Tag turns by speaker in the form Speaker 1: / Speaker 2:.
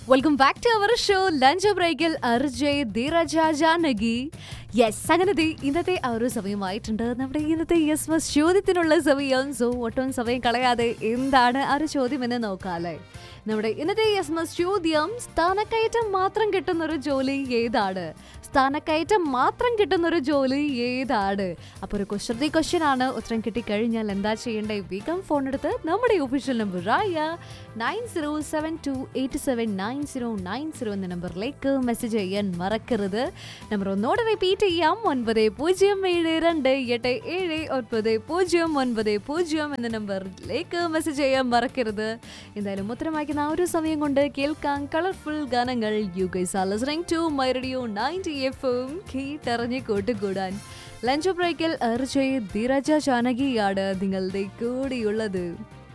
Speaker 1: welcome back to our show lunch ബ്രേക്കിൽ RJ ധീരജ Janaki yes അങ്ങനെ ദേ ഇന്നത്തെ ആ ഒരു സമയമായിട്ടുണ്ട് നമ്മുടെ ഇന്നത്തെ യെസ് മസ് ചോദ്യത്തിനുള്ള സമയം സോ ഒട്ടും സമയം കളയാതെ എന്താണ് ആ ഒരു ചോദ്യം എന്ന് നോക്കാല്ലേ നമ്മുടെ ഇന്നത്തെ യെസ് മസ് ചോദ്യം സ്ഥാനക്കയറ്റം മാത്രം കിട്ടുന്ന ഒരു ജോലി ഏതാണ് സ്ഥാനക്കയറ്റം മാത്രം കിട്ടുന്ന ഒരു ജോലി ഏതാണ് അപ്പോൾ ഒരു കുസൃതി ക്വസ്റ്റ്യൻ ആണ് ഉത്തരം കിട്ടിക്കഴിഞ്ഞാൽ എന്താ ചെയ്യേണ്ടത് വേഗം ഫോൺ എടുത്ത് നമ്മുടെ ഒഫീഷ്യൽ നമ്പറായ nine zero seven two eight seven nine zero nine zero എന്ന നമ്പറിലേക്ക് മെസ്സേജ് ചെയ്യാൻ മറക്കരുത് നമ്പർ ഒന്നോടെ റിപ്പീറ്റ് ചെയ്യാം ഒൻപത് പൂജ്യം ഏഴ് രണ്ട് എട്ട് ഏഴ് ഒൻപത് പൂജ്യം ഒൻപത് പൂജ്യം എന്ന നമ്പറിലേക്ക് മെസ്സേജ് ചെയ്യാൻ മറക്കരുത് എന്തായാലും ഉത്തരമാക്കുന്ന ആ ഒരു സമയം കൊണ്ട് കേൾക്കാം കളർഫുൾ ഗാനങ്ങൾ you guys are listening to my radio ninety എഫും കീട്ടറിഞ്ഞ് കൂട്ടുകൂടാൻ ലഞ്ച് ബ്രേക്കിൽ അർജയ് ധീരജ ജാനകിയാണ് നിങ്ങളുടെ കൂടെയുള്ളത്